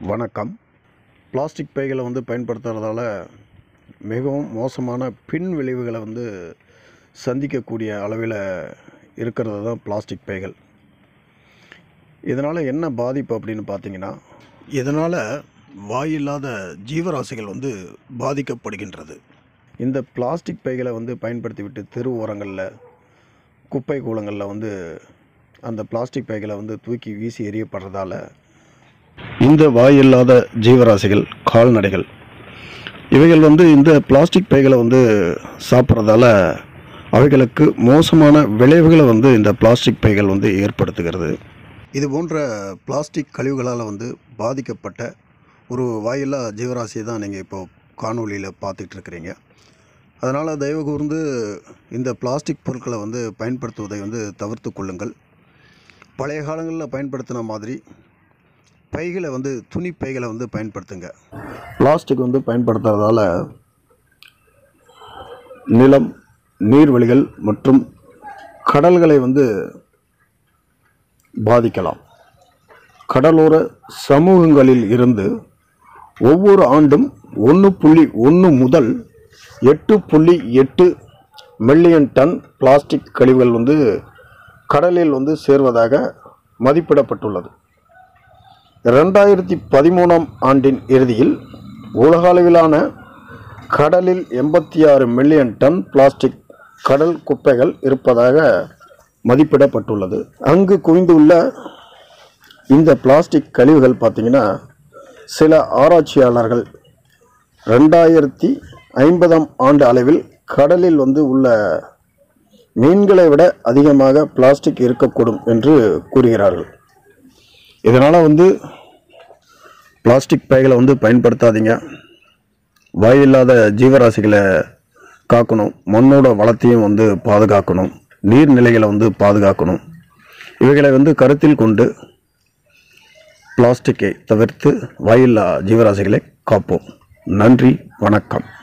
வணக்கம் பிளாஸ்டிக் பைகளை வந்து பயன்படுத்துறதால மிகவும் மோசமான பின் விளைவுகளை வந்து சந்திக்கக்கூடிய அளவில் இருக்கிறது தான் பிளாஸ்டிக் பைகள் இதனால் என்ன பாதிப்பு அப்படின்னு பார்த்தீங்கன்னா இதனால் வாயில்லாத ஜீவராசிகள் வந்து பாதிக்கப்படுகின்றது இந்த பிளாஸ்டிக் பைகளை வந்து பயன்படுத்தி விட்டு தெரு ஓரங்களில் குப்பை கூலங்களில் வந்து அந்த பிளாஸ்டிக் பைகளை வந்து தூக்கி வீசி எறியப்படுறதால இந்த வாயில்லாத ஜீவராசிகள் கால்நடைகள் இவைகள் வந்து இந்த பிளாஸ்டிக் பைகளை வந்து சாப்பிட்றதால அவைகளுக்கு மோசமான விளைவுகளை வந்து இந்த பிளாஸ்டிக் பைகள் வந்து ஏற்படுத்துகிறது இது போன்ற பிளாஸ்டிக் கழிவுகளால் வந்து பாதிக்கப்பட்ட ஒரு வாயில்லா ஜீவராசியை தான் நீங்கள் இப்போ காணொளியில் பார்த்துட்டு இருக்கிறீங்க அதனால் தயவு கூர்ந்து இந்த பிளாஸ்டிக் பொருட்களை வந்து பயன்படுத்துவதை வந்து தவிர்த்து கொள்ளுங்கள் பழைய காலங்களில் பயன்படுத்தின மாதிரி பைகளை வந்து துணி பைகளை வந்து பயன்படுத்துங்க பிளாஸ்டிக் வந்து பயன்படுத்துறதால நிலம் நீர்வழிகள் மற்றும் கடல்களை வந்து பாதிக்கலாம் கடலோர சமூகங்களில் இருந்து ஒவ்வொரு ஆண்டும் ஒன்று புள்ளி ஒன்று முதல் எட்டு புள்ளி எட்டு மில்லியன் டன் பிளாஸ்டிக் கழிவுகள் வந்து கடலில் வந்து சேர்வதாக மதிப்பிடப்பட்டுள்ளது ரெண்டாயிரத்தி பதிமூணாம் ஆண்டின் இறுதியில் உலக அளவிலான கடலில் எண்பத்தி ஆறு மில்லியன் டன் பிளாஸ்டிக் கடல் குப்பைகள் இருப்பதாக மதிப்பிடப்பட்டுள்ளது அங்கு குவிந்துள்ள இந்த பிளாஸ்டிக் கழிவுகள் பார்த்திங்கன்னா சில ஆராய்ச்சியாளர்கள் ரெண்டாயிரத்தி ஐம்பதாம் ஆண்டு அளவில் கடலில் வந்து உள்ள மீன்களை விட அதிகமாக பிளாஸ்டிக் இருக்கக்கூடும் என்று கூறுகிறார்கள் இதனால் வந்து பிளாஸ்டிக் பைகளை வந்து பயன்படுத்தாதீங்க வாயில்லாத ஜீவராசிகளை காக்கணும் மண்ணோட வளத்தையும் வந்து பாதுகாக்கணும் நீர்நிலைகளை வந்து பாதுகாக்கணும் இவைகளை வந்து கருத்தில் கொண்டு பிளாஸ்டிக்கை தவிர்த்து வாயில்லா ஜீவராசிகளை காப்போம் நன்றி வணக்கம்